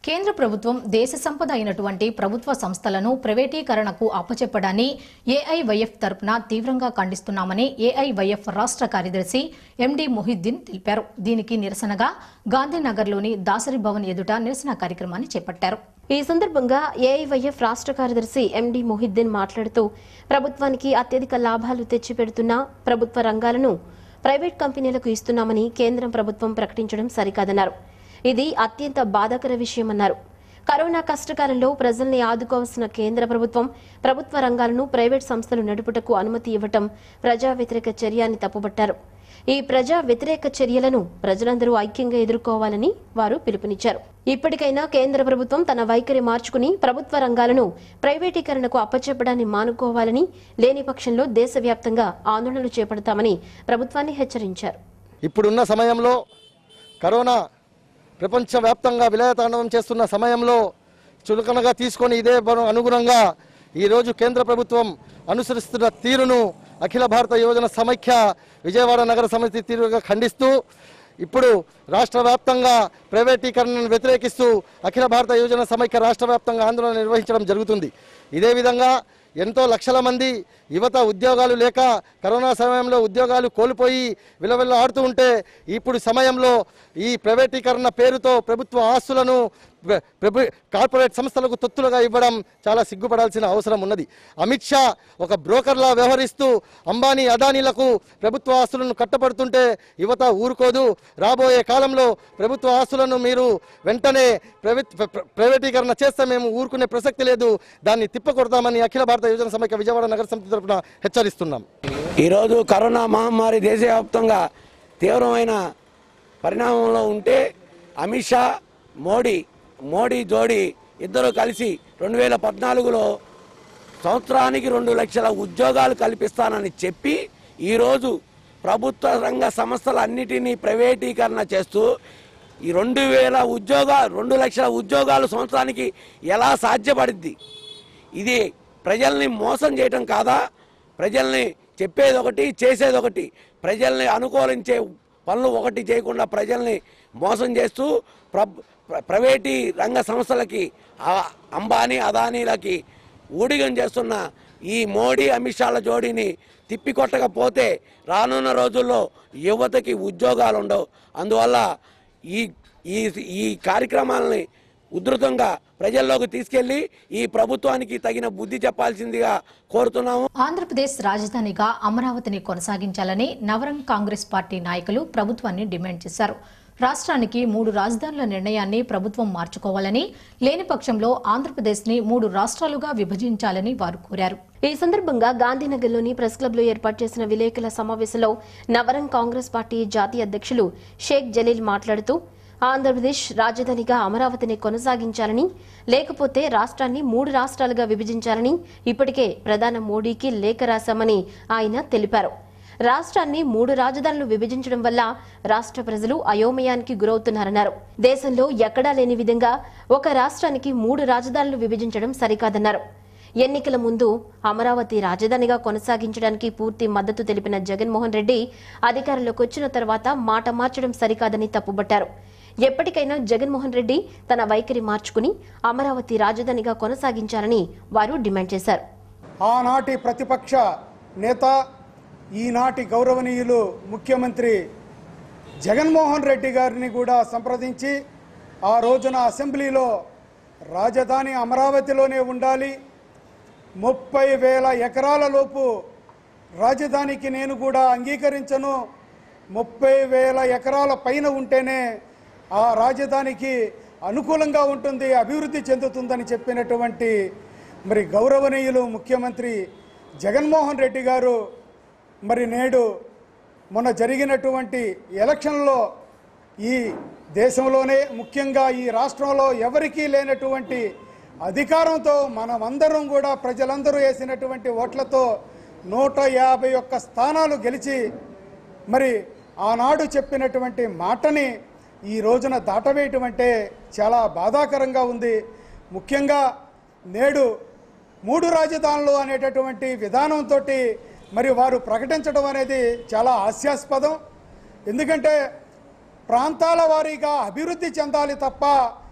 కేంద్ర ప్రభుత్వం దేశ సంపద అయినటువంటి ప్రభుత్వ సంస్థలను ప్రైవేటీకరణకు అప్పచెప్పడాన్ని ఏఐవైఎఫ్ తరపున తీవ్రంగా ఖండిస్తున్నామని ఏఐవైఎఫ్ రాష్ట్ర కార్యదర్శి ఎండి మొహిద్దీన్ తెలిపారు దీనికి నిరసనగా గాంధీనగర్లోని దాసరి భవన్ ఎదుట నిరసన కార్యక్రమాన్ని చేపట్టారు ఈ సందర్భంగా ఏఐవైఎఫ్ రాష్ట్ర కార్యదర్శి ఎండి మొహిద్దీన్ మాట్లాడుతూ ప్రభుత్వానికి అత్యధిక లాభాలు తెచ్చిపెడుతున్న ప్రభుత్వ రంగాలను ప్రైవేట్ కంపెనీలకు ఇస్తున్నామని కేంద్రం ప్రభుత్వం ప్రకటించడం సరికాదన్నారు ఇది అత్యంత బాధాకర విషయమన్నారు కరోనా కష్టకాలంలో ప్రజల్ని ఆదుకోవాల్సిన కేంద్ర ప్రభుత్వం ప్రభుత్వ రంగాలను ప్రైవేట్ సంస్థలు నడుపుటకు అనుమతి ఇవ్వటం ప్రజా వ్యతిరేక చర్య అని తప్పుబట్టారు ఈ ప్రజా వ్యతిరేక చర్యలను ప్రజలందరూ ఐక్యంగా ఎదుర్కోవాలని వారు పిలుపునిచ్చారు ఇప్పటికైనా కేంద్ర ప్రభుత్వం తన వైఖరి మార్చుకుని ప్రభుత్వ రంగాలను ప్రైవేటీకరణకు అప్పచెప్పడాన్ని మానుకోవాలని లేని పక్షంలో దేశవ్యాప్తంగా ఆందోళనలు చేపడతామని ప్రభుత్వాన్ని హెచ్చరించారు ఇప్పుడున్న సమయంలో కరోనా ప్రపంచవ్యాప్తంగా విలయతాండవం చేస్తున్న సమయంలో చులకనగా తీసుకొని ఇదే బను- అనుగుణంగా ఈరోజు కేంద్ర ప్రభుత్వం అనుసరిస్తున్న తీరును అఖిల భారత యువజన సమైక్య విజయవాడ నగర సమితి తీరుగా ఖండిస్తూ ఇప్పుడు రాష్ట్ర వ్యాప్తంగా ప్రైవేటీకరణను వ్యతిరేకిస్తూ అఖిల భారత యువజన సమైక్య రాష్ట్ర వ్యాప్తంగా ఆందోళన నిర్వహించడం జరుగుతుంది ఇదే విధంగా ఎంతో లక్షల మంది యువత ఉద్యోగాలు లేక కరోనా సమయంలో ఉద్యోగాలు కోల్పోయి విలవిల్ల ఆడుతూ ఉంటే ఇప్పుడు సమయంలో ఈ ప్రైవేటీకరణ పేరుతో ప్రభుత్వ ఆస్తులను ప్ర- ప్రభు కార్పొరేట్ సంస్థలకు తొత్తులుగా ఇవ్వడం చాలా సిగ్గుపడాల్సిన అవసరం ఉన్నది అమిత్ షా ఒక బ్రోకర్లా వ్యవహరిస్తూ అంబానీ అదానీలకు ప్రభుత్వ ఆస్తులను కట్టబడుతుంటే యువత ఊరుకోదు రాబోయే కాలంలో ప్రభుత్వ ఆస్తులను మీరు వెంటనే ప్రైవేట్ ప్ర- ప్రైవేటీకరణ చేస్తే మేము ఊరుకునే ప్రసక్తి లేదు దాన్ని తిప్పకొడతామని అఖిల భారత యువజన సమైక్య విజయవాడ నగర సమితి తరపున హెచ్చరిస్తున్నాం ఈరోజు కరోనా మహమ్మారి దేశవ్యాప్తంగా తీవ్రమైన పరిణామంలో ఉంటే అమిత్ షా మోడీ మోడీ జోడీ ఇద్దరు కలిసి రెండు వేల పద్నాలుగులో సంవత్సరానికి రెండు లక్షల ఉద్యోగాలు కల్పిస్తానని చెప్పి ఈరోజు ప్రభుత్వ రంగ సంస్థలన్నిటినీ ప్రైవేటీకరణ చేస్తూ ఈ రెండు వేల ఉద్యోగాలు రెండు లక్షల ఉద్యోగాలు సంవత్సరానికి ఎలా సాధ్యపడిద్ది ఇది ప్రజల్ని మోసం చేయటం కాదా ప్రజల్ని చెప్పేది ఒకటి చేసేది ఒకటి ప్రజల్ని అనుకూలించే పనులు ఒకటి చేయకుండా ప్రజల్ని మోసం చేస్తూ ప్ర ప్ర- ప్రైవేటీ రంగ సంస్థలకి ఆ- అంబానీ అదానీలకి ఊడిగం చేస్తున్న ఈ మోడీ అమిత్ షాల జోడీని తిప్పికొట్టకపోతే రానున్న రోజుల్లో యువతకి ఉద్యోగాలు ఉండవు అందువల్ల ఈ ఈ ఈ కార్యక్రమాలని ఉధృతంగా ప్రజల్లోకి తీసుకెళ్లి ఈ ప్రభుత్వానికి తగిన బుద్ధి చెప్పాల్సిందిగా కోరుతున్నాము ఆంధ్రప్రదేశ్ రాజధానిగా అమరావతిని కొనసాగించాలని నవరంగ్ కాంగ్రెస్ పార్టీ నాయకులు ప్రభుత్వాన్ని డిమాండ్ చేశారు రాష్ట్రానికి మూడు రాజధానుల నిర్ణయాన్ని ప్రభుత్వం మార్చుకోవాలని లేని పక్షంలో ఆంధ్రప్రదేశ్ని మూడు రాష్ట్రాలుగా విభజించాలని వారు కోరారు ఈ సందర్భంగా గాంధీనగర్లోని ప్రెస్ క్లబ్లో ఏర్పాటు చేసిన విలేకరుల సమావేశంలో నవరంగ్ కాంగ్రెస్ పార్టీ జాతీయ అధ్యక్షులు షేక్ జలీల్ మాట్లాడుతూ ఆంధ్రప్రదేశ్ రాజధానిగా అమరావతిని కొనసాగించాలని లేకపోతే రాష్ట్రాన్ని మూడు రాష్ట్రాలుగా విభజించాలని ఇప్పటికే ప్రధాని మోడీకి లేఖ రాశామని ఆయన తెలిపారు రాష్ట్రాన్ని మూడు రాజధానులు విభజించడం వల్ల రాష్ట్ర ప్రజలు అయోమయానికి గురవుతున్నారన్నారు దేశంలో ఎక్కడా లేని విధంగా ఒక రాష్ట్రానికి మూడు రాజధానులు విభజించడం సరికాదన్నారు ఎన్నికల ముందు అమరావతి రాజధానిగా కొనసాగించడానికి పూర్తి మద్దతు తెలిపిన జగన్మోహన్ రెడ్డి అధికారంలోకి వచ్చిన తర్వాత మాట మార్చడం సరికాదని తప్పుబట్టారు ఎప్పటికైనా జగన్మోహన్ రెడ్డి తన వైఖరి మార్చుకుని అమరావతి రాజధానిగా కొనసాగించాలని వారు డిమాండ్ చేశారు ఆనాటి ప్రతిపక్ష నేత ఈనాటి గౌరవనీయులు ముఖ్యమంత్రి జగన్మోహన్ రెడ్డి గారిని కూడా సంప్రదించి ఆ రోజున అసెంబ్లీలో రాజధాని అమరావతిలోనే ఉండాలి ముప్పై వేల ఎకరాల లోపు రాజధానికి నేను కూడా అంగీకరించను ముప్పై వేల ఎకరాల పైన ఉంటేనే ఆ రాజధానికి అనుకూలంగా ఉంటుంది అభివృద్ధి చెందుతుందని చెప్పినటువంటి మరి గౌరవనీయులు ముఖ్యమంత్రి జగన్మోహన్ రెడ్డి గారు మరి నేడు మొన్న జరిగినటువంటి ఎలక్షన్లో ఈ దేశంలోనే ముఖ్యంగా ఈ రాష్ట్రంలో ఎవరికీ లేనటువంటి అధికారంతో మనమందరం కూడా ప్రజలందరూ వేసినటువంటి ఓట్లతో నూట యాభై ఒక్క స్థానాలు గెలిచి మరి ఆనాడు చెప్పినటువంటి మాటని ఈ రోజున దాటవేయటం అంటే చాలా బాధాకరంగా ఉంది ముఖ్యంగా నేడు మూడు రాజధానులు అనేటటువంటి విధానంతో మరి వారు ప్రకటించడం అనేది చాలా హాస్యాస్పదం ఎందుకంటే ప్రాంతాల వారీగా అభివృద్ధి చెందాలి తప్ప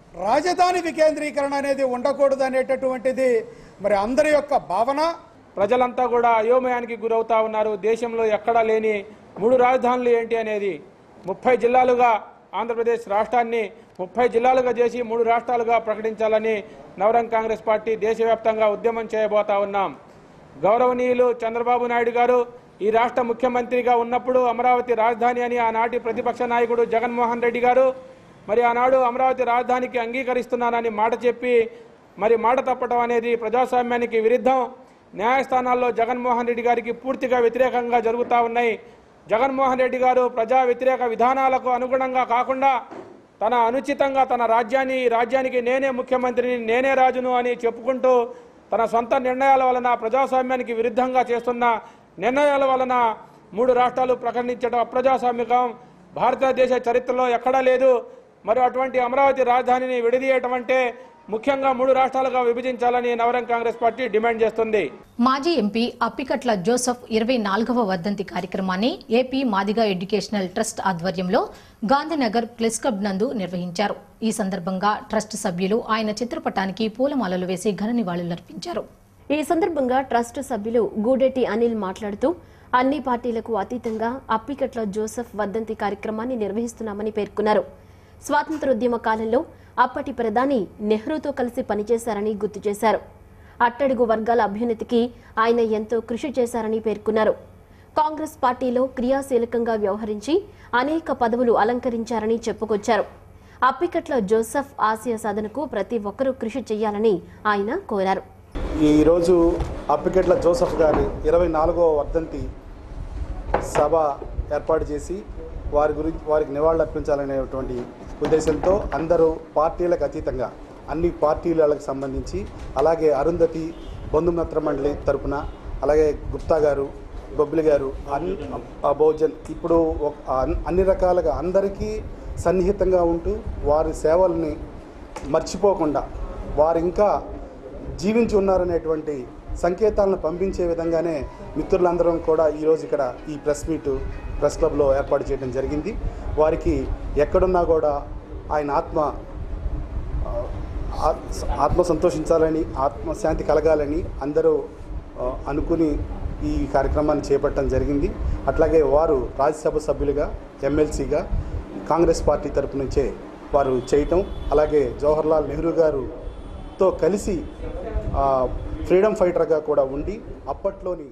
రాజధాని వికేంద్రీకరణ అనేది ఉండకూడదు అనేటటువంటిది మరి అందరి యొక్క భావన ప్రజలంతా కూడా అయోమయానికి గురవుతా ఉన్నారు దేశంలో ఎక్కడా లేని మూడు రాజధానులు ఏంటి అనేది ముప్పై జిల్లాలుగా ఆంధ్రప్రదేశ్ రాష్ట్రాన్ని ముప్పై జిల్లాలుగా చేసి మూడు రాష్ట్రాలుగా ప్రకటించాలని నవరంగ్ కాంగ్రెస్ పార్టీ దేశవ్యాప్తంగా ఉద్యమం చేయబోతా ఉన్నాం గౌరవనీయులు చంద్రబాబు నాయుడు గారు ఈ రాష్ట్ర ముఖ్యమంత్రిగా ఉన్నప్పుడు అమరావతి రాజధాని అని ఆనాటి ప్రతిపక్ష నాయకుడు జగన్మోహన్ రెడ్డి గారు మరి ఆనాడు అమరావతి రాజధానికి అంగీకరిస్తున్నానని మాట చెప్పి మరి మాట తప్పటం అనేది ప్రజాస్వామ్యానికి విరుద్ధం న్యాయస్థానాల్లో జగన్మోహన్ రెడ్డి గారికి పూర్తిగా వ్యతిరేకంగా జరుగుతూ ఉన్నాయి జగన్మోహన్ రెడ్డి గారు ప్రజా వ్యతిరేక విధానాలకు అనుగుణంగా కాకుండా తన అనుచితంగా తన రాజ్యాన్ని ఈ రాజ్యానికి నేనే ముఖ్యమంత్రిని నేనే రాజును అని చెప్పుకుంటూ తన సొంత నిర్ణయాల వలన ప్రజాస్వామ్యానికి విరుద్ధంగా చేస్తున్న నిర్ణయాల వలన మూడు రాష్ట్రాలు ప్రకటించడం అప్రజాస్వామికం భారతదేశ చరిత్రలో ఎక్కడా లేదు మరి అటువంటి అమరావతి రాజధానిని విడదీయటం అంటే ముఖ్యంగా మూడు రాష్ట్రాలుగా విభజించాలని నవరంగ్ కాంగ్రెస్ పార్టీ డిమాండ్ చేస్తుంది మాజీ ఎంపీ అప్పికట్ల జోసెఫ్ ఇరవై నాలుగవ వర్ధంతి కార్యక్రమాన్ని ఏపీ మాదిగా ఎడ్యుకేషనల్ ట్రస్ట్ ఆధ్వర్యంలో గాంధీనగర్ ప్రెస్ క్లబ్ నందు నిర్వహించారు ఈ సందర్భంగా ట్రస్ట్ సభ్యులు ఆయన చిత్రపటానికి పూలమాలలు వేసి ఘన నివాళులర్పించారు ఈ సందర్భంగా ట్రస్ట్ సభ్యులు గూడెటి అనిల్ మాట్లాడుతూ అన్ని పార్టీలకు అతీతంగా అప్పికట్ల జోసెఫ్ వర్ధంతి కార్యక్రమాన్ని నిర్వహిస్తున్నామని పేర్కొన్నారు స్వాతంత్రోద్యమ కాలంలో అప్పటి ప్రధాని నెహ్రూతో కలిసి పనిచేశారని గుర్తు చేశారు అట్టడుగు వర్గాల అభ్యున్నతికి ఆయన ఎంతో కృషి చేశారని పేర్కొన్నారు కాంగ్రెస్ పార్టీలో క్రియాశీలకంగా వ్యవహరించి అనేక పదవులు అలంకరించారని చెప్పుకొచ్చారు అప్పికట్ల జోసెఫ్ ఆశయ సాధనకు ప్రతి ఒక్కరూ కృషి చేయాలని ఆయన కోరారు ఈరోజు అప్పికెట్ల జోసఫ్ గారి ఇరవై నాలుగవ వర్ధంతి సభ ఏర్పాటు చేసి వారి గురించి వారికి నివాళులు అర్పించాలనేటువంటి ఉద్దేశంతో అందరూ పార్టీలకు అతీతంగా అన్ని పార్టీలకు సంబంధించి అలాగే అరుంధతి బంధుమిత్ర మండలి తరపున అలాగే గుప్తా గారు బొబ్బిలి గారు అన్ ఆ బహుజన్ ఇప్పుడు ఒక- అన్- అన్ని రకాలుగా అందరికీ సన్నిహితంగా ఉంటూ వారి సేవల్ని మర్చిపోకుండా వారు ఇంకా జీవించి ఉన్నారనేటువంటి సంకేతాలను పంపించే విధంగానే మిత్రులందరం కూడా ఈరోజు ఇక్కడ ఈ ప్రెస్ మీట్ ప్రెస్ క్లబ్లో ఏర్పాటు చేయడం జరిగింది వారికి ఎక్కడున్నా కూడా ఆయన ఆత్మ ఆ, ఆత్- ఆత్మ సంతోషించాలని ఆత్మశాంతి కలగాలని అందరూ ఆ, అనుకుని ఈ కార్యక్రమాన్ని చేపట్టడం జరిగింది అట్లాగే వారు రాజ్యసభ సభ్యులుగా ఎమ్మెల్సీగా కాంగ్రెస్ పార్టీ తరపు నుంచే వారు చేయటం అలాగే జవహర్లాల్ నెహ్రూ గారుతో కలిసి ఆ, ఫ్రీడమ్ ఫైటర్గా కూడా ఉండి అప్పట్లోని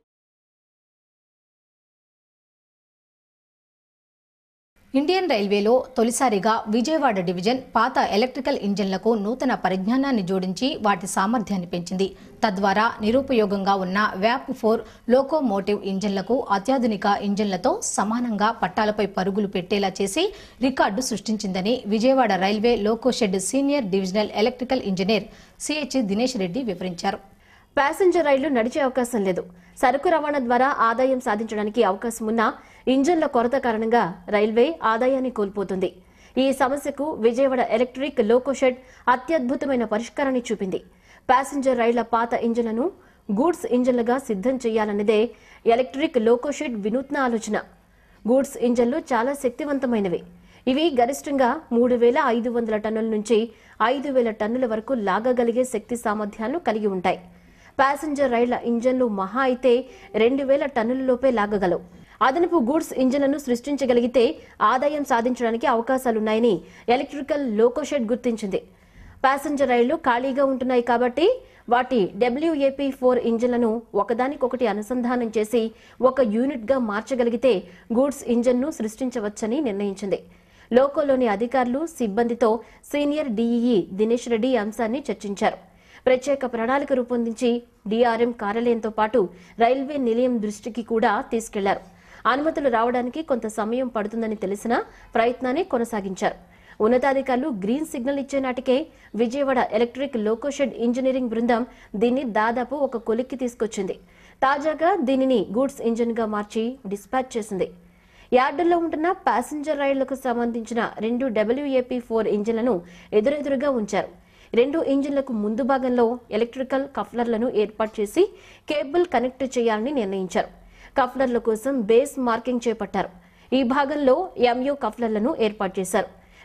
ఇండియన్ రైల్వేలో తొలిసారిగా విజయవాడ డివిజన్ పాత ఎలక్ట్రికల్ ఇంజన్లకు నూతన పరిజ్ఞానాన్ని జోడించి వాటి సామర్థ్యాన్ని పెంచింది తద్వారా నిరుపయోగంగా ఉన్న వ్యాప్ ఫోర్ లోకోమోటివ్ ఇంజన్లకు అత్యాధునిక ఇంజన్లతో సమానంగా పట్టాలపై పరుగులు పెట్టేలా చేసి రికార్డు సృష్టించిందని Vijayawada railway loco shed senior divisional electrical engineer CH Dinesh Reddy వివరించారు ప్యాసింజర్ రైళ్లు నడిచే అవకాశం లేదు సరుకు రవాణా ద్వారా ఆదాయం సాధించడానికి అవకాశం ఉన్నా ఇంజన్ల కొరత కారణంగా రైల్వే ఆదాయాన్ని కోల్పోతుంది ఈ సమస్యకు విజయవాడ ఎలక్ట్రిక్ లోకోషెడ్ అత్యద్భుతమైన పరిష్కారాన్ని చూపింది ప్యాసింజర్ రైళ్ల పాత ఇంజన్లను గూడ్స్ ఇంజన్లుగా సిద్ధం చేయాలన్నదే ఎలక్ట్రిక్ లోకోషెడ్ వినూత్న ఆలోచన గూడ్స్ ఇంజన్లు చాలా శక్తివంతమైనవి ఇవి గరిష్టంగా మూడు వేల ఐదు వందల టన్నుల నుంచి ఐదు వేల టన్నుల వరకు లాగగలిగే శక్తి సామర్థ్యాలను కలిగి ఉంటాయి ప్యాసింజర్ రైళ్ల ఇంజన్లు మహా అయితే రెండు వేల టన్నుల లోపే లాగగలవు అదనపు గూడ్స్ ఇంజన్లను సృష్టించగలిగితే ఆదాయం సాధించడానికి అవకాశాలున్నాయని ఎలక్ట్రికల్ లోకోషెడ్ గుర్తించింది ప్యాసింజర్ రైళ్లు ఖాళీగా ఉంటున్నాయి కాబట్టి వాటి డబ్ల్యూఏపీ ఫోర్ ఇంజన్లను ఒకదానికొకటి అనుసంధానం చేసి ఒక యూనిట్గా మార్చగలిగితే గూడ్స్ ఇంజన్ను సృష్టించవచ్చని నిర్ణయించింది లోకోలోని అధికారులు సిబ్బందితో సీనియర్ డీఈఈ దినేష్ రెడ్డి ఈ అంశాన్ని చర్చించారు ప్రత్యేక ప్రణాళిక రూపొందించి డీఆర్ఎం కార్యాలయంతో పాటు రైల్వే నిలయం దృష్టికి కూడా తీసుకెళ్లారు అనుమతులు రావడానికి కొంత సమయం పడుతుందని తెలిసినా ప్రయత్నాన్ని కొనసాగించారు ఉన్నతాధికారులు గ్రీన్ సిగ్నల్ ఇచ్చే నాటికే విజయవాడ ఎలక్ట్రిక్ లోకోషెడ్ ఇంజనీరింగ్ బృందం దీన్ని దాదాపు ఒక కొలిక్కి తీసుకొచ్చింది తాజాగా దీనిని గూడ్స్ ఇంజిన్గా మార్చి డిస్పాచ్ చేసింది యార్డుల్లో ఉంటున్న ప్యాసింజర్ రైళ్లకు సంబంధించిన రెండు డబ్ల్యూఏపీ ఫోర్ ఇంజిన్లను ఎదురెదురుగా ఉంచారు రెండు ఇంజిన్లకు ముందు భాగంలో ఎలక్ట్రికల్ కఫ్లర్లను ఏర్పాటు చేసి కేబుల్ కనెక్ట్ చేయాలని నిర్ణయించారు కఫ్లర్ల కోసం బేస్ మార్కింగ్ చేపట్టారు ఈ భాగంలో ఎంయూ కఫ్లర్లను ఏర్పాటు చేశారు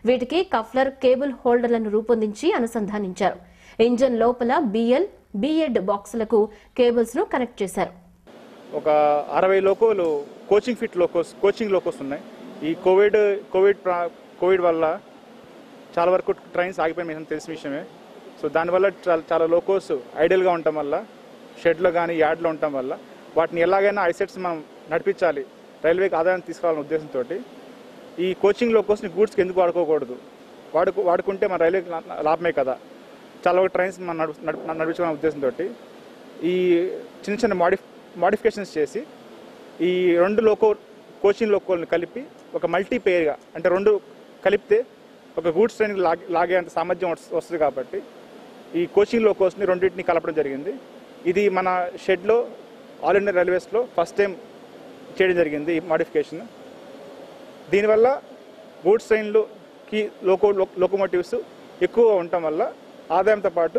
వీటికి కఫ్లర్ కేబుల్ హోల్డర్లను రూపొందించి అనుసంధానించారు ఇంజన్ లోపల బిఎల్ బిఎడ్ బాక్సులకు కేబుల్స్ ను కనెక్ట్ చేశారు ఒక అరవై లోకోలు coaching fit locos coaching locos ఉన్నాయి ఈ కోవిడ్ కోవిడ్ ప్రా- కోవిడ్ వల్ల చాలా వరకు ట్రైన్స్ ఆగిపోయిన మీకు తెలిసిన విషయమే సో దానివల్ల చాలా చాలా లోకోస్ ఐడియల్గా ఉండటం వల్ల షెడ్లో కానీ యార్డ్లో ఉండటం వల్ల వాటిని ఎలాగైనా ఐసెట్స్ మనం నడిపించాలి రైల్వేకి ఆదాయం తీసుకురావాలనే ఉద్దేశంతో ఈ కోచింగ్ లోకోస్ని గూడ్స్కి ఎందుకు వాడుకోకూడదు వాడుకు వాడుకుంటే మన రైల్వేకి లా- లాభమే కదా చాలా వరకు ట్రైన్స్ మనం నడు నడు- నడిపించాలనే ఉద్దేశంతో ఈ చిన్న చిన్న మాడిఫ్ మాడిఫికేషన్స్ చేసి ఈ రెండు లోకో కోచింగ్ లోకోల్ని కలిపి ఒక మల్టీ పేర్గా అంటే రెండు కలిపితే ఒక గూడ్స్ ట్రైన్ లాగే లాగే అంత సామర్థ్యం వస్- వస్తుంది కాబట్టి ఈ కోచింగ్ లోకోస్ని రెండింటిని కలపడం జరిగింది ఇది మన షెడ్లో ఆల్ ఇండియా రైల్వేస్లో ఫస్ట్ టైం చేయడం జరిగింది ఈ మాడిఫికేషన్ దీనివల్ల గూడ్స్ ట్రైన్లుకి లోకో లోకోమోటివ్స్ ఎక్కువ ఉండటం వల్ల ఆదాయంతో పాటు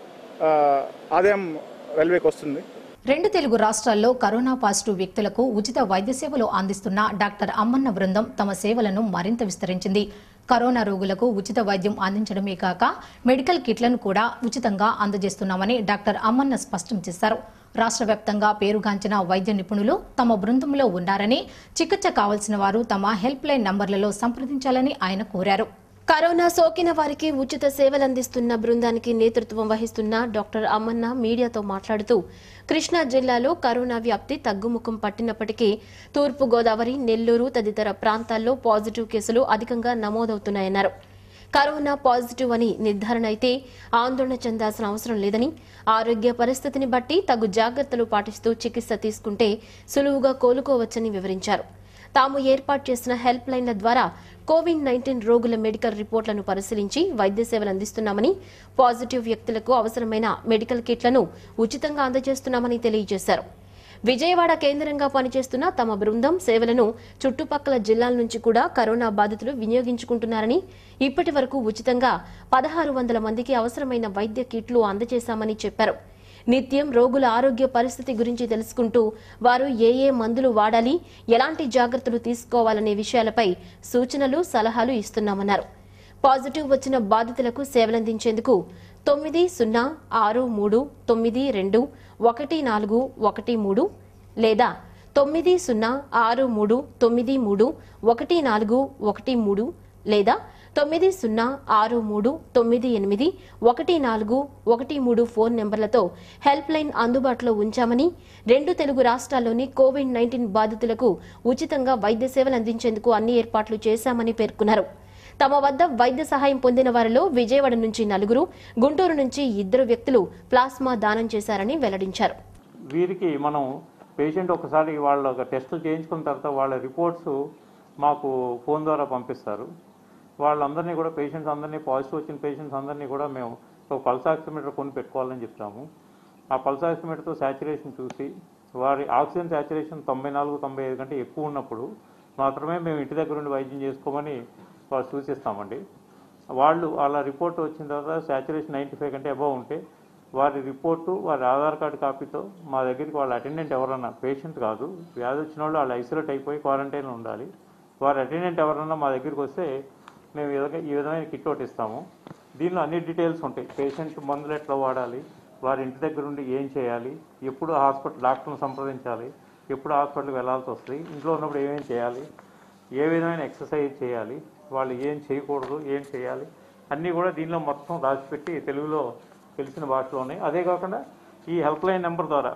ఆ, ఆదాయం రైల్వేకి వస్తుంది రెండు తెలుగు రాష్ట్రాల్లో కరోనా పాజిటివ్ వ్యక్తులకు ఉచిత వైద్య సేవలు అందిస్తున్న డాక్టర్ అమ్మన్న బృందం తమ సేవలను మరింత విస్తరించింది కరోనా రోగులకు ఉచిత వైద్యం అందించడమే కాక మెడికల్ కిట్లను కూడా ఉచితంగా అందజేస్తున్నామని డాక్టర్ అమ్మన్న స్పష్టం చేశారు రాష్ట్ర వ్యాప్తంగా పేరుగాంచిన వైద్య నిపుణులు తమ బృందంలో ఉన్నారని చికిత్స కావలసిన వారు తమ హెల్ప్ లైన్ నంబర్లలో సంప్రదించాలని ఆయన కోరారు కరోనా సోకిన వారికి ఉచిత సేవలందిస్తున్న బృందానికి నేతృత్వం వహిస్తున్న డాక్టర్ అమ్మన్న మీడియాతో మాట్లాడుతూ కృష్ణా జిల్లాలో కరోనా వ్యాప్తి తగ్గుముఖం పట్టినప్పటికీ తూర్పు గోదావరి నెల్లూరు తదితర ప్రాంతాల్లో పాజిటివ్ కేసులు అధికంగా నమోదవుతున్నాయన్నారు కరోనా పాజిటివ్ అని నిర్ధారణ అయితే ఆందోళన చెందాల్సిన అవసరం లేదని ఆరోగ్య పరిస్థితిని బట్టి తగు జాగ్రత్తలు పాటిస్తూ చికిత్స తీసుకుంటే సులువుగా కోలుకోవచ్చని వివరించారు తాము ఏర్పాటు చేసిన హెల్ప్ లైన్ల ద్వారా కోవిడ్ నైన్టీన్ రోగుల మెడికల్ రిపోర్ట్లను పరిశీలించి వైద్య సేవలు అందిస్తున్నామని పాజిటివ్ వ్యక్తులకు అవసరమైన మెడికల్ కిట్లను ఉచితంగా అందజేస్తున్నామని తెలియజేశారు విజయవాడ కేంద్రంగా పనిచేస్తున్న తమ బృందం సేవలను చుట్టుపక్కల జిల్లాల నుంచి కూడా కరోనా బాధితులు వినియోగించుకుంటున్నారని ఇప్పటి వరకు ఉచితంగా పదహారు వందల మందికి అవసరమైన వైద్య కిట్లు అందజేశామని చెప్పారు నిత్యం రోగుల ఆరోగ్య పరిస్థితి గురించి తెలుసుకుంటూ వారు ఏ ఏ మందులు వాడాలి ఎలాంటి జాగ్రత్తలు తీసుకోవాలనే విషయాలపై సూచనలు సలహాలు ఇస్తున్నామన్నారు పాజిటివ్ వచ్చిన బాధితులకు సేవలందించేందుకు తొమ్మిది సున్నా ఆరు మూడు తొమ్మిది రెండు ఒకటి నాలుగు ఒకటి మూడు లేదా తొమ్మిది సున్నా ఆరు మూడు తొమ్మిది మూడు ఒకటి నాలుగు ఒకటి మూడు లేదా తొమ్మిది సున్నా ఆరు మూడు తొమ్మిది ఎనిమిది ఒకటి నాలుగు ఒకటి మూడు ఫోన్ నెంబర్లతో హెల్ప్ లైన్ అందుబాటులో ఉంచామని రెండు తెలుగు రాష్ట్రాల్లోని కోవిడ్ నైన్టీన్ బాధితులకు ఉచితంగా వైద్య సేవలు అందించేందుకు అన్ని ఏర్పాట్లు చేశామని పేర్కొన్నారు తమ వద్ద వైద్య సహాయం పొందిన వారిలో విజయవాడ నుంచి నలుగురు గుంటూరు నుంచి ఇద్దరు వ్యక్తులు ప్లాస్మా దానం చేశారని వెల్లడించారు వీరికి మనం పేషెంట్ ఒకసారి వాళ్ళ ఒక టెస్టులు చేయించుకున్న తర్వాత వాళ్ళ రిపోర్ట్స్ మాకు ఫోన్ ద్వారా పంపిస్తారు వాళ్ళందరినీ కూడా పేషెంట్స్ అందరినీ పాజిటివ్ వచ్చిన పేషెంట్స్ అందరినీ కూడా మేము ఒక పల్స్ ఆక్సిమీటర్ కొని పెట్టుకోవాలని చెప్తాము ఆ పల్స్ ఆక్సిమీటర్తో శాచురేషన్ చూసి వారి ఆక్సిజన్ శాచురేషన్ తొంభై నాలుగు తొంభై ఐదు కంటే ఎక్కువ ఉన్నప్పుడు మాత్రమే మేము ఇంటి దగ్గర నుండి వైద్యం చేసుకోమని వాళ్ళు సూచిస్తామండి వాళ్ళు వాళ్ళ రిపోర్ట్ వచ్చిన తర్వాత శాచురేషన్ నైంటీ ఫైవ్ కంటే అబవ్ ఉంటే వారి రిపోర్టు వారి ఆధార్ కార్డు కాపీతో మా దగ్గరికి వాళ్ళ అటెండెంట్ ఎవరన్నా పేషెంట్ కాదు వ్యాధి వచ్చిన వాళ్ళు వాళ్ళు ఐసోలేట్ అయిపోయి క్వారంటైన్లో ఉండాలి వారి అటెండెంట్ ఎవరన్నా మా దగ్గరికి వస్తే మేము ఈ విధంగా ఈ విధమైన కిట్ ఒకటి ఇస్తాము దీనిలో అన్ని డీటెయిల్స్ ఉంటాయి పేషెంట్ మందులు ఎట్లా వాడాలి వారి ఇంటి దగ్గర ఉండి ఏం చేయాలి ఎప్పుడు హాస్పిటల్ డాక్టర్ని సంప్రదించాలి ఎప్పుడు హాస్పిటల్కి వెళ్ళాల్సి వస్తుంది ఇంట్లో ఉన్నప్పుడు ఏమేం చేయాలి ఏ విధమైన ఎక్సర్సైజ్ చేయాలి వాళ్ళు ఏం చేయకూడదు ఏం చేయాలి అన్నీ కూడా దీనిలో మొత్తం రాసిపెట్టి తెలుగులో తెలిసిన భాషలో ఉన్నాయి అదే కాకుండా ఈ హెల్ప్ లైన్ నెంబర్ ద్వారా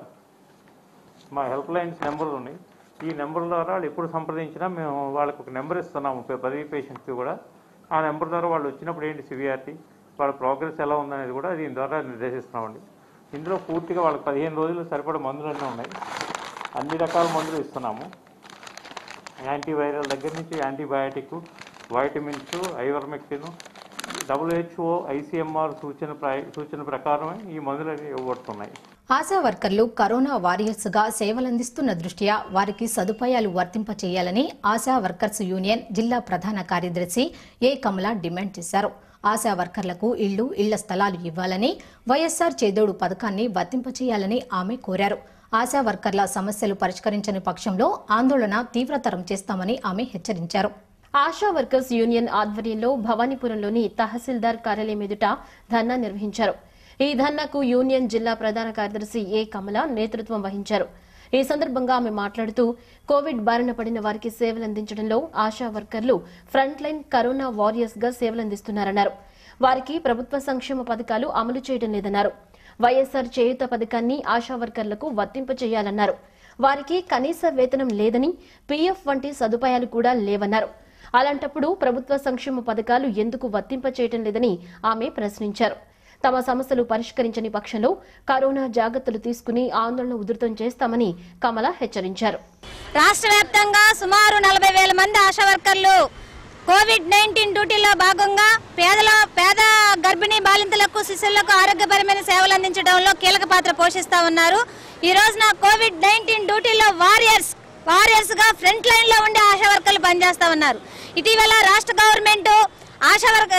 మా హెల్ప్ లైన్స్ నెంబర్లు ఉన్నాయి ఈ నెంబర్ ద్వారా వాళ్ళు ఎప్పుడు సంప్రదించినా మేము వాళ్ళకి ఒక నెంబర్ ఇస్తున్నాము ప- పది పేషెంట్స్కి కూడా ఆ నెంబర్ ద్వారా వాళ్ళు వచ్చినప్పుడు ఏంటి సివియారిటీ వాళ్ళ ప్రోగ్రెస్ ఎలా ఉందనేది కూడా దీని ద్వారా నిర్దేశిస్తున్నామండి ఇందులో పూర్తిగా వాళ్ళకి పదిహేను రోజులు సరిపడే మందులన్నీ ఉన్నాయి అన్ని రకాల మందులు ఇస్తున్నాము యాంటీవైరల్ దగ్గర నుంచి antibiotic vitamins ivermectin WHO ICMR సూచన ప్ర- సూచన ప్రకారమే ఈ మందులు అనేవి ఇవ్వబడుతున్నాయి ఆశా వర్కర్లు కరోనా వారియర్స్ గా సేవలందిస్తున్న దృష్ట్యా వారికి సదుపాయాలు వర్తింప చేయాలని ఆశా వర్కర్స్ యూనియన్ జిల్లా ప్రధాన కార్యదర్శి ఏ కమల డిమాండ్ చేశారు ఆశా వర్కర్లకు ఇళ్లు ఇళ్ల స్థలాలు ఇవ్వాలని వైఎస్సార్ చేదోడు పథకాన్ని వర్తింపచేయాలని ఆమె కోరారు ఆశా వర్కర్ల సమస్యలు పరిష్కరించని పక్షంలో ఆందోళన తీవ్రతరం చేస్తామని ఆమె హెచ్చరించారు ఆశా వర్కర్స్ యూనియన్ ఆధ్వర్యంలో భవానీపురంలోని తహసీల్దార్ కార్యాలయం ఎదుట ధర్నా నిర్వహించారు ఈ ధర్నాకు యూనియన్ జిల్లా ప్రధాన కార్యదర్శి ఏ కమల నేతృత్వం వహించారు ఈ సందర్భంగా ఆమె మాట్లాడుతూ కోవిడ్ బారిన పడిన వారికి సేవలందించడంలో ఆశా వర్కర్లు ఫ్రంట్ లైన్ కరోనా వారియర్స్ గా సేవలందిస్తున్నారన్నారు వారికి ప్రభుత్వ సంక్షేమ పథకాలు అమలు చేయడం లేదన్నారు వైఎస్ఆర్ చేయుత పథకాన్ని ఆశా వర్కర్లకు వర్తింపచేయాలన్నారు వారికి కనీస వేతనం లేదని పీఎఫ్ వంటి సదుపాయాలు కూడా లేవన్నారు అలాంటప్పుడు ప్రభుత్వ సంక్షేమ పథకాలు ఎందుకు వర్తింపచేయటం లేదని ఆమె ప్రశ్నించారు తమ సమస్యలు పరిష్కరించని పక్షంలో కరోనా జాగ్రత్తలు తీసుకుని ఆందోళన ఉధృతం చేస్తామని కమల హెచ్చరించారు రాష్ట్ర వ్యాప్తంగా సుమారు నలభై వేల మంది ఆశా వర్కర్లు కోవిడ్ నైన్టీన్ డ్యూటీలో భాగంగా పేదల పేద గర్భిణీ బాలింతలకు శిశువులకు ఆరోగ్యపరమైన సేవలు అందించడంలో కీలక పాత్ర పోషిస్తా ఉన్నారు ఈ రోజున కోవిడ్ నైన్టీన్ డ్యూటీలో వారియర్స్ వారియర్స్ గా ఫ్రంట్ లైన్ లో ఉండే ఆశా వర్కర్లు పనిచేస్తా ఉన్నారు ఇటీవల రాష్ట్ర గవర్నమెంట్ ఆశా వర్గ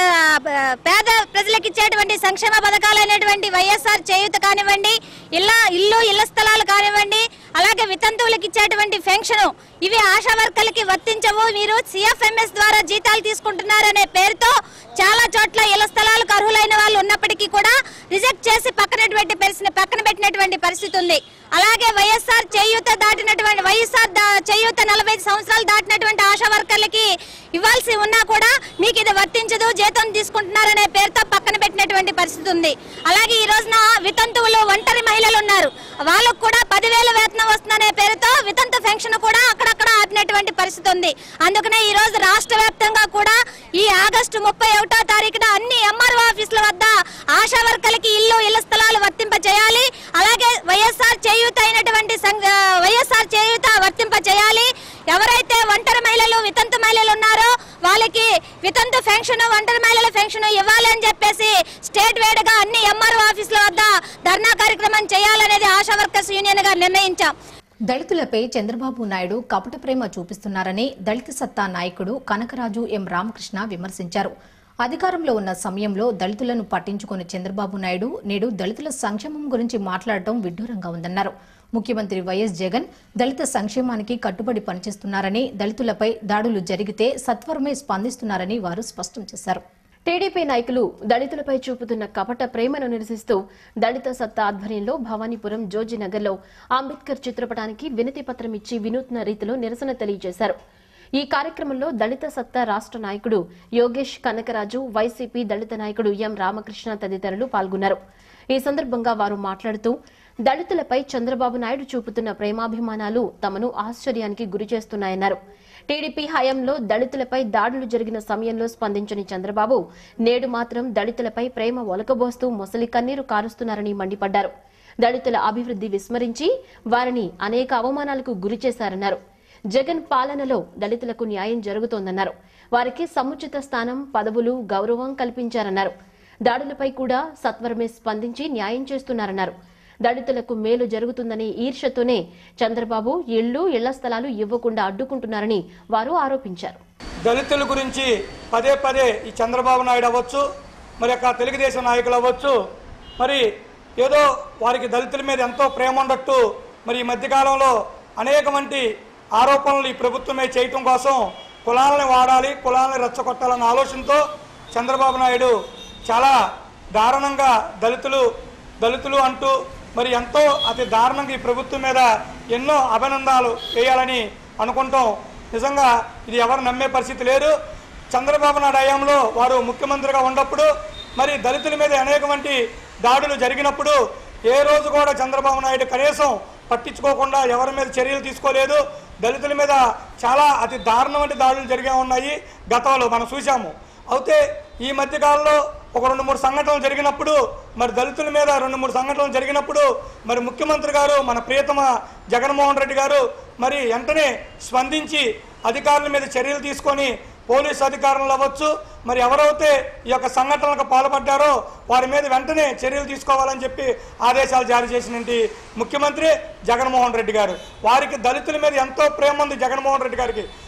పేద ప్రజలకు ఇచ్చేటువంటి సంక్షేమ పథకాలు అయినటువంటి వైఎస్ఆర్ చేయూత కానివ్వండి ఇళ్ళ ఇల్లు ఇళ్ల స్థలాలు కానివ్వండి అలాగే వితంతువులకు ఇచ్చేటువంటి పెన్షన్ ఇవి ఆశా వర్కర్లకి వర్తించవు మీరు సిఎఫ్ఎంఎస్ ద్వారా జీతాలు తీసుకుంటున్నారనే పేరుతో చాలా చోట్ల ఇళ్ల స్థలాలకు అర్హులైన వాళ్ళు ఉన్నప్పటికీ కూడా రిజెక్ట్ చేసి పక్కనటువంటి పరిస్థితి పక్కన పెట్టినటువంటి పరిస్థితి ఉంది అలాగే వైఎస్ఆర్ చేయూత దాటినటువంటి వైఎస్ఆర్ దా- చేయూత నలభై సంవత్సరాలు దాటినటువంటి ఆశా వర్కర్లకి ఇవ్వాల్సి ఉన్నా కూడా మీకు ఇది వర్తించదు జీతం తీసుకుంటున్నారనే పేరుతో పక్కన పెట్టినటువంటి పరిస్థితి ఉంది అలాగే ఈ రోజున వితంతువులు ఒంటరి మహిళలు ఉన్నారు వాళ్ళకు కూడా పదివేల వేతనం వస్తుందనే పేరుతో వితంతు పెన్షన్ కూడా అక్కడక్కడ ఆపినటువంటి పరిస్థితి ఉంది అందుకనే ఈ రోజు రాష్ట్ర వ్యాప్తంగా కూడా ఈ ఆగస్టు ముప్పై ఒకటో తారీఖున అన్ని ఎంఆర్ఓ ఆఫీసుల వద్ద ఆశా వర్కర్లకి ఇల్లు ఇళ్ల స్థలాలు వర్తింప చేయాలి అలాగే వైఎస్ఆర్ చేయూత అయినటువంటి సంఘ వైఎస్ఆర్ చేయూత వర్తింప చేయాలి ఎవరైతే ఒంటరి మహిళలు వితంతు మహిళలు ఉన్నారో వాళ్ళకి వితంతు పెన్షన్ ఒంటరి మహిళల పెన్షన్ ఇవ్వాలి అని చెప్పేసి స్టేట్ వేడుగా అన్ని ఎంఆర్ఓ ఆఫీసుల వద్ద ధర్నా కార్యక్రమం చేయాలనేది ఆశా వర్కర్స్ యూనియన్ గా నిర్ణయించాం దళితులపై చంద్రబాబు నాయుడు కపట ప్రేమ చూపిస్తున్నారని దళిత సత్తా నాయకుడు కనకరాజు ఎం రామకృష్ణ విమర్శించారు అధికారంలో ఉన్న సమయంలో దళితులను పట్టించుకుని చంద్రబాబు నాయుడు నేడు దళితుల సంక్షేమం గురించి మాట్లాడటం విడ్డూరంగా ఉందన్నారు ముఖ్యమంత్రి వైఎస్ జగన్ దళిత సంక్షేమానికి కట్టుబడి పనిచేస్తున్నారని దళితులపై దాడులు జరిగితే సత్వరమే స్పందిస్తున్నారని వారు స్పష్టం చేశారు టీడీపీ నాయకులు దళితులపై చూపుతున్న కపట ప్రేమను నిరసిస్తూ దళిత సత్తా ఆధ్వర్యంలో భవానీపురం జోజినగర్లో అంబేద్కర్ చిత్రపటానికి వినతి పత్రం ఇచ్చి వినూత్న రీతిలో నిరసన తెలియజేశారు ఈ కార్యక్రమంలో దళిత సత్తా రాష్ట్ర నాయకుడు యోగేష్ కనకరాజు వైసీపీ దళిత నాయకుడు ఎం రామకృష్ణ తదితరులు పాల్గొన్నారు ఈ సందర్భంగా వారు మాట్లాడుతూ దళితులపై చంద్రబాబు నాయుడు చూపుతున్న ప్రేమాభిమానాలు తమను ఆశ్చర్యానికి గురి చేస్తున్నాయన్నారు టీడీపీ హయాంలో దళితులపై దాడులు జరిగిన సమయంలో స్పందించని చంద్రబాబు నేడు మాత్రం దళితులపై ప్రేమ ఒలకబోస్తూ మొసలి కన్నీరు కారుస్తున్నారని మండిపడ్డారు దళితుల అభివృద్ధి విస్మరించి వారిని అనేక అవమానాలకు గురి చేశారన్నారు జగన్ పాలనలో దళితులకు న్యాయం జరుగుతోందన్నారు వారికి సముచిత స్థానం పదవులు గౌరవం కల్పించారన్నారు దాడులపై కూడా సత్వరమే స్పందించి న్యాయం చేస్తున్నారన్నారు దళితులకు మేలు జరుగుతుందనే ఈర్ష్యతోనే చంద్రబాబు ఇళ్లు ఇళ్ల స్థలాలు ఇవ్వకుండా అడ్డుకుంటున్నారని వారు ఆరోపించారు దళితుల గురించి పదే పదే ఈ చంద్రబాబు నాయుడు అవ్వచ్చు మరి యొక్క తెలుగుదేశం నాయకులు అవ్వచ్చు మరి ఏదో వారికి దళితుల మీద ఎంతో ప్రేమ ఉండట్టు మరి ఈ మధ్యకాలంలో అనేక మంది ఆరోపణలు ఈ ప్రభుత్వమే చేయటం కోసం కులాలని వాడాలి కులాలని రెచ్చగొట్టాలన్న ఆలోచనతో చంద్రబాబు నాయుడు చాలా దారుణంగా దళితులు దళితులు అంటూ మరి ఎంతో అతి దారుణంగా ఈ ప్రభుత్వం మీద ఎన్నో అభినందనలు వేయాలని అనుకుంటాం నిజంగా ఇది ఎవరు నమ్మే పరిస్థితి లేదు చంద్రబాబు నాయుడు హయాంలో వారు ముఖ్యమంత్రిగా ఉన్నప్పుడు మరి దళితుల మీద అనేకమంది దాడులు జరిగినప్పుడు ఏ రోజు కూడా చంద్రబాబు నాయుడు కనీసం పట్టించుకోకుండా ఎవరి మీద చర్యలు తీసుకోలేదు దళితుల మీద చాలా అతి దారుణమైన దాడులు జరిగే ఉన్నాయి గతంలో మనం చూసాము అయితే ఈ మధ్యకాలంలో ఒక రెండు మూడు సంఘటనలు జరిగినప్పుడు మరి దళితుల మీద రెండు మూడు సంఘటనలు జరిగినప్పుడు మరి ముఖ్యమంత్రి గారు మన ప్రియతమ జగన్మోహన్ రెడ్డి గారు మరి వెంటనే స్పందించి అధికారుల మీద చర్యలు తీసుకొని పోలీసు అధికారులు అవ్వచ్చు మరి ఎవరైతే ఈ యొక్క సంఘటనలకు పాల్పడ్డారో వారి మీద వెంటనే చర్యలు తీసుకోవాలని చెప్పి ఆదేశాలు జారీ చేసినటువంటి ముఖ్యమంత్రి జగన్మోహన్ రెడ్డి గారు వారికి దళితుల మీద ఎంతో ప్రేమ ఉంది జగన్మోహన్ రెడ్డి గారికి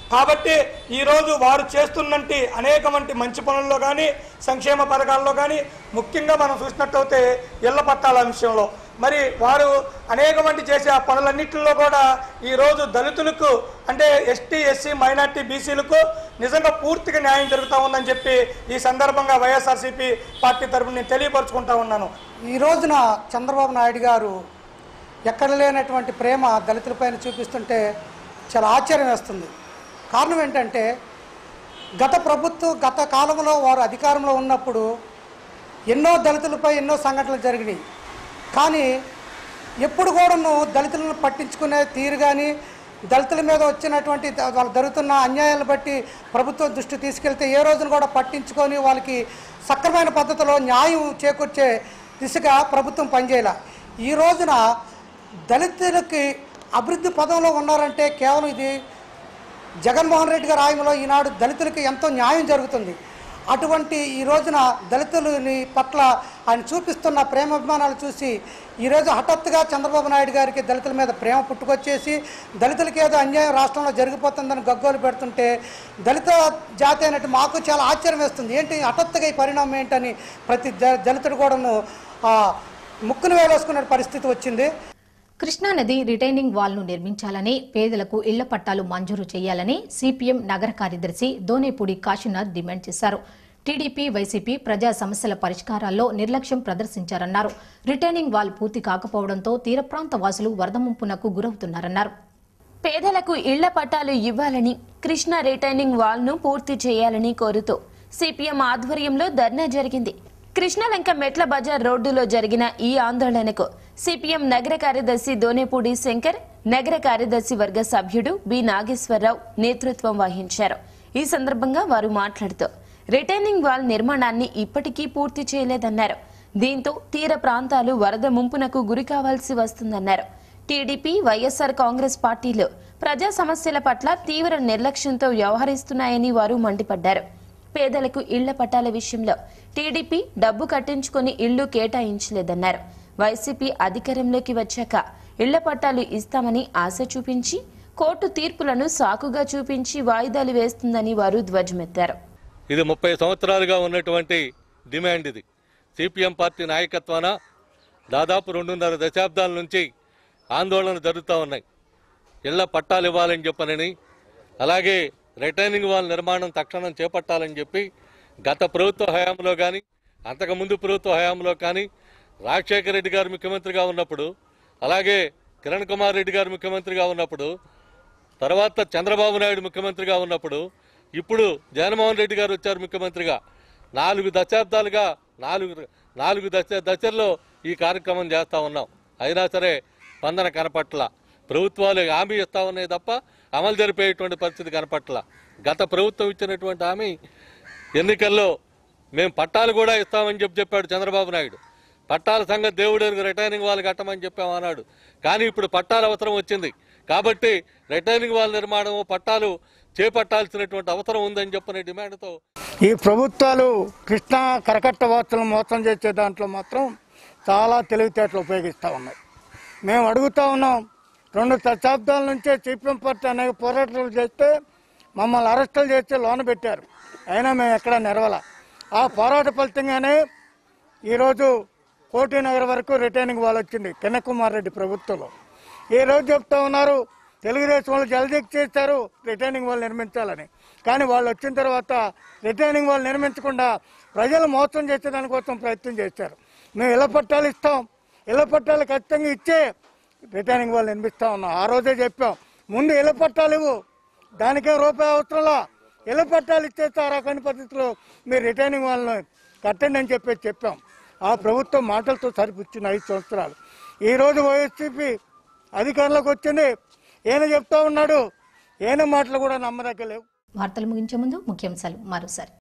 కాబట్టి ఈరోజు వారు చేస్తున్నటి అనేక వంటి మంచి పనుల్లో కానీ సంక్షేమ పథకాల్లో కానీ ముఖ్యంగా మనం చూసినట్టయితే ఇళ్ల పట్టాల విషయంలో మరి వారు అనేక వంటి చేసే ఆ పనులన్నింటిలో కూడా ఈరోజు దళితులకు అంటే ఎస్టీ ఎస్సీ మైనార్టీ బీసీలకు నిజంగా పూర్తిగా న్యాయం జరుగుతూ ఉందని చెప్పి ఈ సందర్భంగా వైఎస్ఆర్సీపీ పార్టీ తరఫున నేను తెలియపరుచుకుంటా ఉన్నాను ఈ రోజున చంద్రబాబు నాయుడు గారు ఎక్కడ లేనటువంటి ప్రేమ దళితులపైన చూపిస్తుంటే చాలా ఆశ్చర్యం వేస్తుంది కారణం ఏంటంటే గత ప్రభుత్వం గత కాలంలో వారు అధికారంలో ఉన్నప్పుడు ఎన్నో దళితులపై ఎన్నో సంఘటనలు జరిగినాయి కానీ ఎప్పుడు కూడాను దళితులను పట్టించుకునే తీరు కానీ దళితుల మీద వచ్చినటువంటి ద- వాళ్ళ జరుగుతున్న అన్యాయాలను బట్టి ప్రభుత్వం దృష్టి తీసుకెళ్తే ఏ రోజున కూడా పట్టించుకొని వాళ్ళకి సక్రమైన పద్ధతిలో న్యాయం చేకూర్చే దిశగా ప్రభుత్వం పనిచేయాల ఈ రోజున దళితులకి అభివృద్ధి పదంలో ఉన్నారంటే కేవలం ఇది జగన్మోహన్ రెడ్డి గారి ఆయనలో ఈనాడు దళితులకి ఎంతో న్యాయం జరుగుతుంది అటువంటి ఈ రోజున దళితులని పట్ల ఆయన చూపిస్తున్న ప్రేమాభిమానాలు చూసి ఈరోజు హఠాత్తుగా చంద్రబాబు నాయుడు గారికి దళితుల మీద ప్రేమ పుట్టుకొచ్చేసి దళితులకి ఏదో అన్యాయం రాష్ట్రంలో జరిగిపోతుందని గగ్గోలు పెడుతుంటే దళిత జాతి అయినట్టు మాకు చాలా ఆశ్చర్యం వేస్తుంది ఏంటి హఠాత్తుగా ఈ పరిణామం ఏంటని ప్రతి ద- దళితుడు కూడాను ఆ, ముక్కును వేలేసుకునే పరిస్థితి వచ్చింది కృష్ణానది రిటైనింగ్ వాల్ను నిర్మించాలని పేదలకు ఇళ్ల పట్టాలు మంజూరు చేయాలని సిపిఎం నగర కార్యదర్శి దోనేపూడి కాశీనాథ్ డిమాండ్ చేశారు టీడీపీ వైసీపీ ప్రజా సమస్యల పరిష్కారాల్లో నిర్లక్ష్యం ప్రదర్శించారన్నారు రిటైనింగ్ వాల్ పూర్తి కాకపోవడంతో తీర ప్రాంత వాసులు వరద ముంపునకు గురవుతున్నారన్నారు పేదలకు ఇళ్ల పట్టాలు ఇవ్వాలని కృష్ణా రిటైనింగ్ వాల్ ను పూర్తి చేయాలని కోరుతూ సిపిఎం ఆధ్వర్యంలో ధర్నా జరిగింది కృష్ణలంక మెట్ల బజార్ రోడ్డులో జరిగిన ఈ ఆందోళనకు సిపిఎం నగర కార్యదర్శి దోనేపూడి శంకర్ నగర కార్యదర్శి వర్గ సభ్యుడు బి నాగేశ్వరరావు నేతృత్వం వహించారు ఈ సందర్భంగా వారు మాట్లాడుతూ రిటైనింగ్ వాల్ నిర్మాణాన్ని ఇప్పటికీ పూర్తి చేయలేదన్నారు దీంతో తీర ప్రాంతాలు వరద ముంపునకు గురి కావాల్సి వస్తుందన్నారు టీడీపీ వైఎస్ఆర్ కాంగ్రెస్ పార్టీలు ప్రజా సమస్యల పట్ల తీవ్ర నిర్లక్ష్యంతో వ్యవహరిస్తున్నాయని వారు మండిపడ్డారు పేదలకు ఇళ్ల పట్టాల విషయంలో టీడీపీ డబ్బు కట్టించుకొని ఇళ్లు కేటాయించలేదన్నారు వైసీపీ అధికారంలోకి వచ్చాక ఇళ్ల పట్టాలు ఇస్తామని ఆశ చూపించి కోర్టు తీర్పులను సాకుగా చూపించి వాయిదాలు వేస్తుందని వారు ధ్వజమెత్తారు ఇది ముప్పై సంవత్సరాలుగా ఉన్నటువంటి డిమాండ్ ఇది సిపిఎం పార్టీ నాయకత్వాన దాదాపు రెండున్నర దశాబ్దాల నుంచి ఆందోళన జరుగుతూ ఉన్నాయి ఇళ్ల పట్టాలు ఇవ్వాలని చెప్పనని అలాగే రిటైనింగ్ వాల్ నిర్మాణం తక్షణం చేపట్టాలని చెప్పి గత ప్రభుత్వ హయాంలో కానీ అంతకుముందు ప్రభుత్వ హయాంలో కానీ రాజశేఖర రెడ్డి గారు ముఖ్యమంత్రిగా ఉన్నప్పుడు అలాగే కిరణ్ కుమార్ రెడ్డి గారు ముఖ్యమంత్రిగా ఉన్నప్పుడు తర్వాత చంద్రబాబు నాయుడు ముఖ్యమంత్రిగా ఉన్నప్పుడు ఇప్పుడు జగన్మోహన్ రెడ్డి గారు వచ్చారు ముఖ్యమంత్రిగా నాలుగు దశాబ్దాలుగా నాలుగు నాలుగు దశ దశల్లో ఈ కార్యక్రమం చేస్తూ ఉన్నాం అయినా సరే స్పందన కనపట్ల ప్రభుత్వాలు హామీ ఇస్తా ఉన్నాయి తప్ప అమలు జరిపేటువంటి పరిస్థితి కనపట్ల గత ప్రభుత్వం ఇచ్చినటువంటి హామీ ఎన్నికల్లో మేము పట్టాలు కూడా ఇస్తామని చెప్పి చెప్పాడు చంద్రబాబు నాయుడు పట్టాల సంగతి దేవుడు రిటైనింగ్ వాళ్ళు కట్టమని చెప్పామన్నాడు కానీ ఇప్పుడు పట్టాల అవసరం వచ్చింది కాబట్టి రిటైనింగ్ వాళ్ళ నిర్మాణం పట్టాలు చేపట్టాల్సినటువంటి అవసరం ఉందని చెప్పిన డిమాండ్తో ఈ ప్రభుత్వాలు కృష్ణా కరకట్ట వార్తలను మోసం చేసే దాంట్లో మాత్రం చాలా తెలివితేటలు ఉపయోగిస్తూ ఉన్నాయి మేము అడుగుతా ఉన్నాం రెండు దశాబ్దాల నుంచే సిపిఎం పార్టీ అనేక పోరాటాలు చేస్తే మమ్మల్ని అరెస్టులు చేస్తే లోన పెట్టారు అయినా మేము ఎక్కడ నెరవల ఆ పోరాట ఫలితంగానే ఈరోజు కోటి నగర్ వరకు రిటైనింగ్ వాళ్ళు వచ్చింది కిరణకుమార్ రెడ్డి ప్రభుత్వంలో ఈ రోజు చెప్తా ఉన్నారు తెలుగుదేశం వాళ్ళు జలదీక్ష చేస్తారు రిటైనింగ్ వాళ్ళు నిర్మించాలని కానీ వాళ్ళు వచ్చిన తర్వాత రిటైనింగ్ వాళ్ళు నిర్మించకుండా ప్రజలు మోసం చేసే దానికోసం ప్రయత్నం చేశారు మేము ఇళ్ల పట్టాలు ఇస్తాం ఇళ్ల పట్టాలు ఖచ్చితంగా ఇచ్చే రిటైనింగ్ వాళ్ళు నిర్మిస్తా ఉన్నాం ఆ రోజే చెప్పాం ముందు ఇళ్ల పట్టాలు ఇవ్వు దానికే రూపాయి అవసరంలా ఇళ్ల పట్టాలు ఇచ్చేస్తే ఆ రకమైన పద్ధతిలో మీరు రిటైనింగ్ వాళ్ళని కట్టండి అని చెప్పేసి చెప్పాం ఆ ప్రభుత్వం మాటలతో సరిపుచ్చిన ఐదు సంవత్సరాలు ఈ రోజు వైఎస్సీపీ అధికారంలోకి వచ్చింది ఈయన చెప్తా ఉన్నాడు ఈయన మాటలు కూడా నమ్మదగ్గలేవు వార్తలు ముగించే ముందు ముఖ్యాంశాలు మరోసారి